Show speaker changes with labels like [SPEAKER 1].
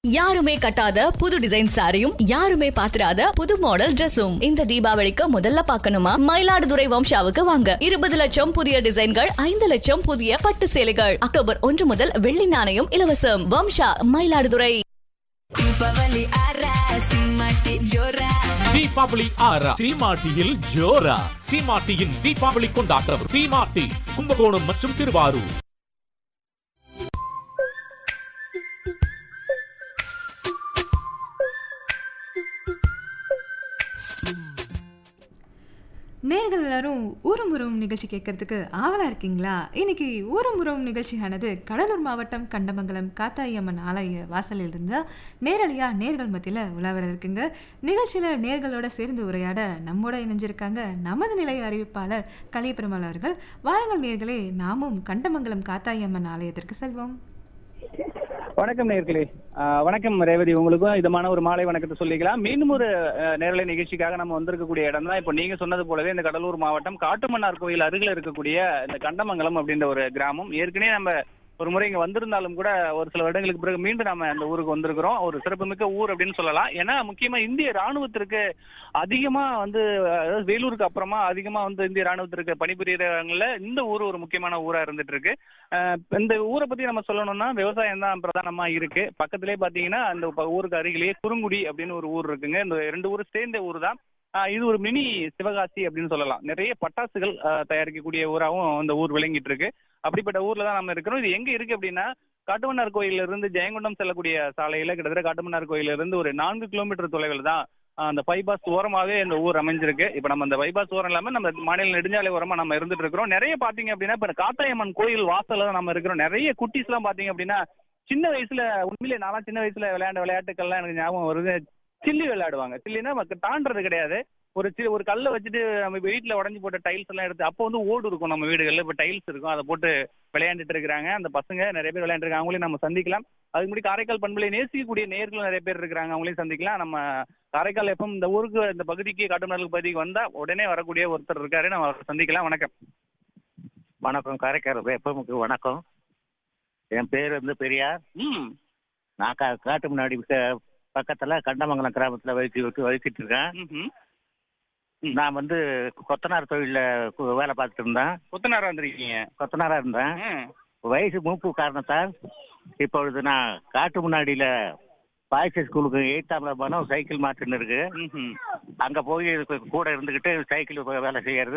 [SPEAKER 1] யாருமே கட்டாத புது டிசைன் சாரியும் யாருமே பாத்திராத புது மாடல் Dressum இந்த தீபாவளிக்கு முதல்ல பார்க்கணுமா மயிலாடுதுறை வம்சாவுக்கு வாங்க இருபது லட்சம் புதிய டிசைன்கள் ஐந்து லட்சம் புதிய பட்டு சேலைகள் அக்டோபர் ஒன்று முதல் வெள்ளி நாணயம் இலவசம் வம்சா மயிலாடுதுறை
[SPEAKER 2] ದೀಪಾವಳಿ ಆರ ಸಿಂಹಕ್ಕೆ ಜೋರ
[SPEAKER 3] தீபாவளி ஆறா சீமாட்டியில் ஜோரா சீமாட்டியின் தீபாவளி கொண்டாட்டம் சீமாட்டி கும்பகோணம் மற்றும் திருவாரூர்
[SPEAKER 4] நேர்கள் எல்லாரும் ஊரும் உறவும் நிகழ்ச்சி கேட்கறதுக்கு ஆவலா இருக்கீங்களா இன்னைக்கு ஊரும் உறவும் நிகழ்ச்சியானது கடலூர் மாவட்டம் கண்டமங்கலம் காத்தாயம்மன் ஆலய வாசலில் இருந்து நேரலையா நேர்கள் மத்தியில் உலாவர இருக்குங்க நிகழ்ச்சியில் நேர்களோட சேர்ந்து உரையாட நம்மோட இணைஞ்சிருக்காங்க நமது நிலைய அறிவிப்பாளர் கலியபெருமாள் அவர்கள் வாருங்கள் நேர்களே நாமும் கண்டமங்கலம் காத்தாயம்மன் ஆலயத்திற்கு செல்வோம்
[SPEAKER 5] வணக்கம் நேர்களே ஆஹ் வணக்கம் ரேவதி உங்களுக்கும் இதமான ஒரு மாலை வணக்கத்தை சொல்லிக்கலாம் மீண்டும் ஒரு ஆஹ், நேரலை நிகழ்ச்சிக்காக நம்ம வந்திருக்கக்கூடிய இடம் தான் இப்போ நீங்க சொன்னது போலவே இந்த கடலூர் மாவட்டம் காட்டுமன்னார் கோயில் அருகில் இருக்கக்கூடிய இந்த கண்டமங்கலம் அப்படின்ற ஒரு கிராமம் ஏற்கனவே நம்ம ஒரு முறை இங்க வந்திருந்தாலும் கூட ஒரு சில வருடங்களுக்கு பிறகு மீண்டும் நம்ம இந்த ஊருக்கு வந்திருக்கிறோம் ஒரு சிறப்புமிக்க ஊர் அப்படின்னு சொல்லலாம் ஏன்னா முக்கியமா இந்திய ராணுவத்திற்கு அதிகமா வந்து அதாவது வேலூருக்கு அப்புறமா அதிகமா வந்து இந்திய ராணுவத்திற்கு பணிபுரியறவங்கள இந்த ஊர் ஒரு முக்கியமான ஊரா இருந்துட்டு இருக்கு ஆஹ் இந்த ஊரை பத்தி நம்ம சொல்லணும்னா விவசாயம் தான் பிரதானமா இருக்கு பக்கத்திலே பாத்தீங்கன்னா அந்த ப- ஊருக்கு அருகிலேயே குறுங்குடி அப்படின்னு ஒரு ஊர் இருக்குங்க இந்த ரெண்டு ஊர் சேர்ந்த ஊர் தான் ஆஹ் இது ஒரு மினி சிவகாசி அப்படின்னு சொல்லலாம் நிறைய பட்டாசுகள் ஆஹ் தயாரிக்கக்கூடிய ஊராகவும் இந்த ஊர் விளங்கிட்டு இருக்கு அப்படிப்பட்ட ஊர்ல தான் நம்ம இருக்கிறோம் இது எங்க இருக்கு அப்படின்னா காட்டுமன்னார் கோயில்ல இருந்து ஜெயங்கொண்டம் செல்லக்கூடிய சாலையில கிட்டத்தட்ட காட்டுமன்னார் கோயில்ல இருந்து ஒரு நான்கு கிலோமீட்டர் தொலைவில் தான் ஆஹ் அந்த பைபாஸ் ஓரமாவே இந்த ஊர் அமைஞ்சிருக்கு இப்ப நம்ம அந்த பைபாஸ் ஓரம் இல்லாம நம்ம மாநில நெடுஞ்சாலை ஓரமா நம்ம இருந்துட்டு இருக்கிறோம் நிறைய பாத்தீங்க அப்படின்னா இப்ப காத்தாயம்மன் கோயில் வாசல்ல தான் நம்ம இருக்கிறோம் நிறைய குட்டீஸ் எல்லாம் பாத்தீங்க அப்படின்னா சின்ன வயசுல உண்மையிலே நான்லாம் சின்ன வயசுல விளையாண்ட விளையாட்டுக்கள்லாம் எனக்கு ஞாபகம் வருது சில்லி விளையாடுவாங்க சில்லினா நமக்கு தாண்டறது கிடையாது ஒரு சி ஒரு கல்லை வச்சுட்டு நம்ம வீட்டில் உடஞ்சி போட்ட டைல்ஸ் எல்லாம் எடுத்து அப்போ வந்து ஓடு இருக்கும் நம்ம வீடுகளில் இப்போ டைல்ஸ் இருக்கும் அதை போட்டு விளையாண்டுட்டு இருக்கிறாங்க அந்த பசங்க நிறைய பேர் விளையாண்டுருக்காங்க அவங்களையும் நம்ம சந்திக்கலாம் அதுக்கு முன்னாடி காரைக்கால் பண்புகளை நேசிக்கக்கூடிய நேர்களும் நிறைய பேர் இருக்கிறாங்க அவங்களையும் சந்திக்கலாம் நம்ம காரைக்கால் எப்போ இந்த ஊருக்கு இந்த பகுதிக்கு காட்டுமணல் பகுதிக்கு வந்தா உடனே வரக்கூடிய ஒருத்தர் இருக்காரு நம்ம அவரை சந்திக்கலாம் வணக்கம்
[SPEAKER 6] வணக்கம் காரைக்கால் வெப்பமுக்கு வணக்கம் என் பேர் வந்து பெரியார்
[SPEAKER 5] ம்
[SPEAKER 6] நான் கா காட்டு முன்னாடி க- பக்கத்துல கண்டமங்கலம் கிராமத்துல வச்சு விட்டு வச்சுட்டு இருக்கேன்
[SPEAKER 5] ம்ஹும்.
[SPEAKER 6] நான் வந்து கொத்தனார் தொழில கு- வேலை பார்த்துட்டு இருந்தேன்
[SPEAKER 5] புத்தனாரா வந்திருக்கீங்க
[SPEAKER 6] கொத்தனாரா இருந்தேன்
[SPEAKER 5] ம்.
[SPEAKER 6] வயசு மூப்பு காரணத்தால் இப்பொழுது நான் காட்டு முன்னாடியில பாய்ஸ் ஸ்கூலுக்கு எயித்தாம்ல போனோம் சைக்கிள் மாட்டுன்னு இருக்கு
[SPEAKER 5] ம்ஹும்.
[SPEAKER 6] அங்க போய் இதுக்கு கூட இருந்துகிட்டு சைக்கிள் வேலை செய்யறது